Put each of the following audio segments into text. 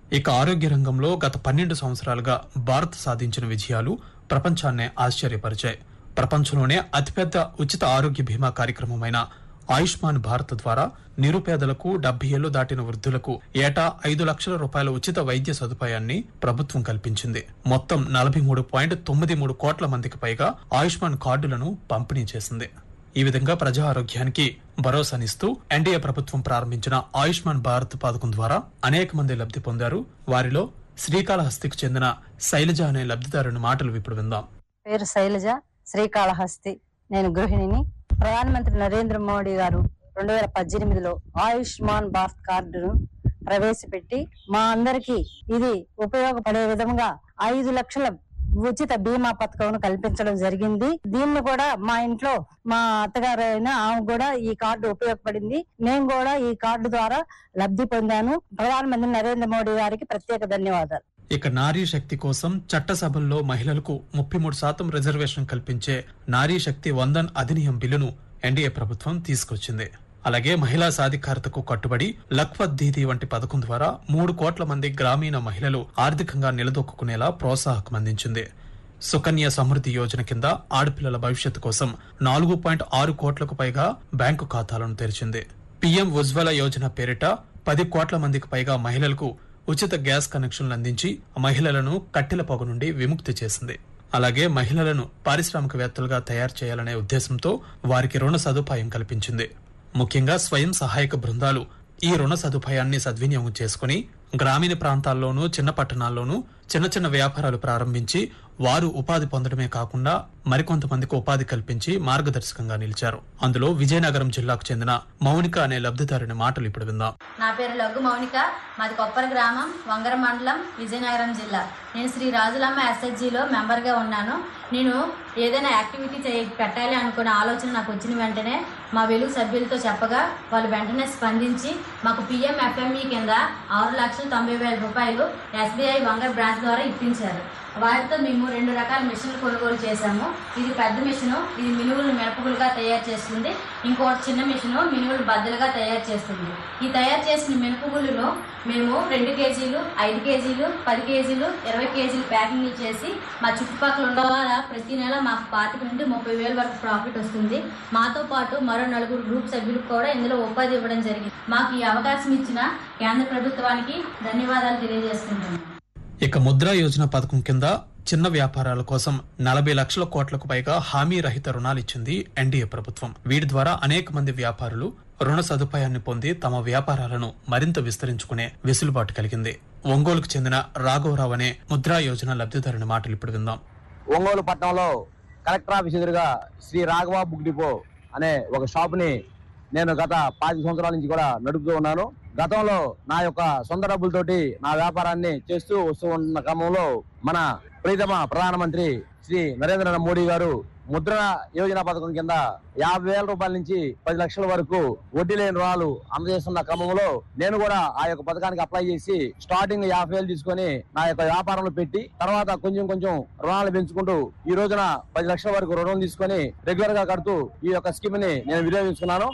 ఇక ఆరోగ్య రంగంలో గత పన్నెండు సంవత్సరాలుగా భారత్ సాధించిన విజయాలు ప్రపంచాన్నే ఆశ్చర్యపరిచాయి ప్రపంచంలోనే అతిపెద్ద ఉచిత ఆరోగ్య బీమా కార్యక్రమమైన ఆయుష్మాన్ భారత్ ద్వారా నిరుపేదలకు డెబ్బై ఏళ్లు దాటిన వృద్ధులకు ఏటా ఐదు లక్షల రూపాయల ఉచిత వైద్య సదుపాయాన్ని ప్రభుత్వం కల్పించింది మొత్తం నలభై మూడు పాయింట్ తొమ్మిది మూడు కోట్ల మందికి పైగా ఆయుష్మాన్ కార్డులను పంపిణీ చేసింది ఈ విధంగా ప్రజా ఆరోగ్యానికి భరోసానిస్తూ ఎన్డీఏ ప్రభుత్వం ప్రారంభించిన ఆయుష్మాన్ భారత్ పథకం ద్వారా అనేక మంది లబ్ధి పొందారు వారిలో శ్రీకాళహస్తికి చెందిన శైలజ అనే లబ్ధిదారుని మాటలు ఇప్పుడు విందాం పేరు శైలజ శ్రీకాళహస్తి నేను గృహిణిని ప్రధానమంత్రి నరేంద్ర మోడీ గారు రెండు వేల పద్దెనిమిదిలో ఆయుష్మాన్ భారత్ కార్డును ప్రవేశపెట్టి మా అందరికి ఇది ఉపయోగపడే విధంగా ఐదు లక్షల ఉచిత బీమా పథకం కల్పించడం జరిగింది దీన్ని కూడా మా ఇంట్లో మా అత్తగారు అయిన ఆమె కూడా ఈ కార్డు ఉపయోగపడింది నేను కూడా ఈ కార్డు ద్వారా లబ్ధి పొందాను ప్రధానమంత్రి నరేంద్ర మోడీ గారికి ప్రత్యేక ధన్యవాదాలు ఇక నారీ శక్తి కోసం చట్టసభల్లో మహిళలకు ముప్పై మూడు శాతం రిజర్వేషన్ కల్పించే నారీ శక్తి వందన్ అధినియం బిల్లును ఎన్డీఏ ప్రభుత్వం తీసుకొచ్చింది అలాగే మహిళా సాధికారతకు కట్టుబడి లఖ్పత్ దీదీ వంటి పథకం ద్వారా మూడు కోట్ల మంది గ్రామీణ మహిళలు ఆర్థికంగా నిలదొక్కునేలా ప్రోత్సాహకం అందించింది సుకన్య సమృద్ధి యోజన కింద ఆడపిల్లల భవిష్యత్తు కోసం నాలుగు పాయింట్ ఆరు కోట్లకు పైగా బ్యాంకు ఖాతాలను తెరిచింది పీఎం ఉజ్వల యోజన పేరిట పది కోట్ల మందికి పైగా మహిళలకు ఉచిత గ్యాస్ కనెక్షన్లు అందించి మహిళలను కట్టెల పొగ నుండి విముక్తి చేసింది అలాగే మహిళలను పారిశ్రామికవేత్తలుగా తయారు చేయాలనే ఉద్దేశంతో వారికి రుణ సదుపాయం కల్పించింది ముఖ్యంగా స్వయం సహాయక బృందాలు ఈ రుణ సదుపాయాన్ని సద్వినియోగం చేసుకుని గ్రామీణ ప్రాంతాల్లోనూ చిన్న పట్టణాల్లోనూ చిన్న చిన్న వ్యాపారాలు ప్రారంభించి వారు ఉపాధి పొందడమే కాకుండా మరికొంతమందికి ఉపాధి కల్పించి మార్గదర్శకంగా నిలిచారు అందులో విజయనగరం జిల్లాకు చెందిన మౌనిక అనే లబ్ధిదారుని మాటలు ఇప్పుడు విందాం నా పేరు లఘు మౌనిక మాది కొప్పర గ్రామం వంగర మండలం విజయనగరం జిల్లా నేను శ్రీ రాజులమ్మ ఎస్హెచ్జిలో మెంబర్గా ఉన్నాను నేను ఏదైనా యాక్టివిటీ చేయ పెట్టాలి అనుకునే ఆలోచన నాకు వచ్చిన వెంటనే మా వెలుగు సభ్యులతో చెప్పగా వాళ్ళు వెంటనే స్పందించి మాకు పిఎం ఎఫ్ఎంఈ కింద ఆరు లక్షల తొంభై వేల రూపాయలు ఎస్బీఐ వంగర్ బ్రాంచ్ ద్వారా ఇప్పించారు వాటితో మేము రెండు రకాల మిషన్లు కొనుగోలు చేశాము ఇది పెద్ద మిషను ఇది మినువులు మిరపగులుగా తయారు చేస్తుంది ఇంకోటి చిన్న మిషను మినువులు బద్దలుగా తయారు చేస్తుంది ఈ తయారు చేసిన మినపగుళ్ళను మేము రెండు కేజీలు ఐదు కేజీలు పది కేజీలు ఇరవై కేజీలు ప్యాకింగ్ చేసి మా చుట్టుపక్కల ఉన్న వాళ్ళ ప్రతి నెల మాకు పాతిక నుండి ముప్పై వేల వరకు ప్రాఫిట్ వస్తుంది మాతో పాటు మరో నలుగురు గ్రూప్ సభ్యులకు కూడా ఇందులో ఉపాధి ఇవ్వడం జరిగింది మాకు ఈ అవకాశం ఇచ్చిన కేంద్ర ప్రభుత్వానికి ధన్యవాదాలు తెలియజేస్తున్నాను ఇక ముద్రా యోజన పథకం కింద చిన్న వ్యాపారాల కోసం నలభై లక్షల కోట్లకు పైగా హామీ రహిత రుణాలిచ్చింది ఎన్డీఏ ప్రభుత్వం వీటి ద్వారా అనేక మంది వ్యాపారులు రుణ సదుపాయాన్ని పొంది తమ వ్యాపారాలను మరింత విస్తరించుకునే వెసులుబాటు కలిగింది ఒంగోలుకు చెందిన రాఘవరావు అనే ముద్రా యోజన లబ్ధిదారుని మాటలు ఇప్పుడు విందాం ఒంగోలు పట్టణంలో కలెక్టర్ ఆఫీస్ ఎదురుగా శ్రీ రాఘవ బుక్ డిపో అనే ఒక షాప్ ని నేను గత పాతి సంవత్సరాల నుంచి కూడా నడుపుతూ ఉన్నాను గతంలో నా యొక్క సొంత డబ్బులతోటి నా వ్యాపారాన్ని చేస్తూ వస్తూ ఉన్న క్రమంలో మన ప్రీతమ ప్రధానమంత్రి శ్రీ నరేంద్ర మోడీ గారు ముద్ర యోజన పథకం కింద యాభై వేల రూపాయల నుంచి పది లక్షల వరకు వడ్డీ లేని రుణాలు అందజేస్తున్న క్రమంలో నేను కూడా ఆ యొక్క పథకానికి అప్లై చేసి స్టార్టింగ్ యాభై వేలు తీసుకొని నా యొక్క వ్యాపారంలో పెట్టి తర్వాత కొంచెం కొంచెం రుణాలు పెంచుకుంటూ ఈ రోజున పది లక్షల వరకు రుణం తీసుకొని రెగ్యులర్ గా కడుతూ ఈ యొక్క స్కీమ్ ని నేను వినియోగించుకున్నాను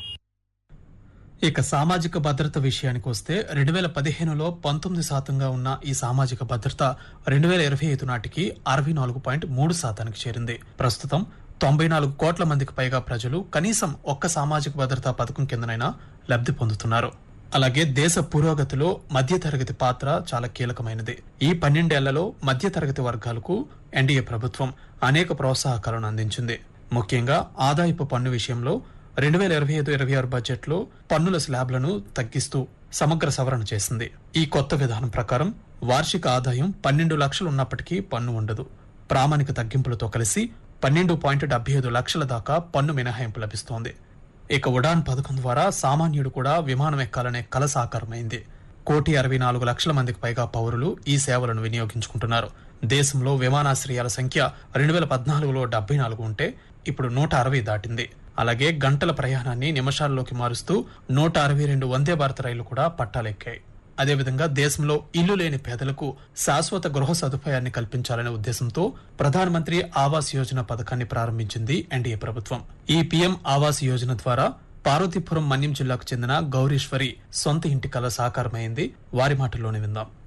ఇక సామాజిక భద్రత విషయానికి వస్తే రెండు వేల పదిహేనులో పంతొమ్మిది శాతంగా ఉన్న ఈ సామాజిక భద్రత రెండు వేల ఇరవై ఐదు నాటికి అరవై నాలుగు పాయింట్ మూడు శాతానికి చేరింది ప్రస్తుతం తొంభై నాలుగు కోట్ల మందికి పైగా ప్రజలు కనీసం ఒక్క సామాజిక భద్రతా పథకం కిందనైనా లబ్ధి పొందుతున్నారు అలాగే దేశ పురోగతిలో మధ్యతరగతి పాత్ర చాలా కీలకమైనది ఈ పన్నెండేళ్లలో మధ్యతరగతి వర్గాలకు ఎన్డీఏ ప్రభుత్వం అనేక ప్రోత్సాహకాలను అందించింది ముఖ్యంగా ఆదాయపు పన్ను విషయంలో రెండు వేల ఇరవై ఐదు ఇరవై ఆరు బడ్జెట్లో పన్నుల స్లాబ్లను తగ్గిస్తూ సమగ్ర సవరణ చేసింది ఈ కొత్త విధానం ప్రకారం వార్షిక ఆదాయం పన్నెండు లక్షలు ఉన్నప్పటికీ పన్ను ఉండదు ప్రామాణిక తగ్గింపులతో కలిసి పన్నెండు పాయింట్ డెబ్బై ఐదు లక్షల దాకా పన్ను మినహాయింపు లభిస్తోంది ఇక ఉడాన్ పథకం ద్వారా సామాన్యుడు కూడా విమానం ఎక్కాలనే కల సాకారమైంది కోటి అరవై నాలుగు లక్షల మందికి పైగా పౌరులు ఈ సేవలను వినియోగించుకుంటున్నారు దేశంలో విమానాశ్రయాల సంఖ్య రెండు వేల పద్నాలుగులో డెబ్బై నాలుగు ఉంటే ఇప్పుడు నూట అరవై దాటింది అలాగే గంటల ప్రయాణాన్ని నిమిషాల్లోకి మారుస్తూ నూట అరవై రెండు వందే భారత్ రైళ్లు కూడా పట్టాలెక్కాయి అదేవిధంగా దేశంలో ఇల్లు లేని పేదలకు శాశ్వత గృహ సదుపాయాన్ని కల్పించాలనే ఉద్దేశంతో ప్రధానమంత్రి ఆవాస్ యోజన పథకాన్ని ప్రారంభించింది ఎన్డీఏ ప్రభుత్వం ఈ పీఎం ఆవాస్ యోజన ద్వారా పార్వతీపురం మన్యం జిల్లాకు చెందిన గౌరీశ్వరి సొంత ఇంటి కల సాకారమైంది వారి మాటల్లోనే విందాం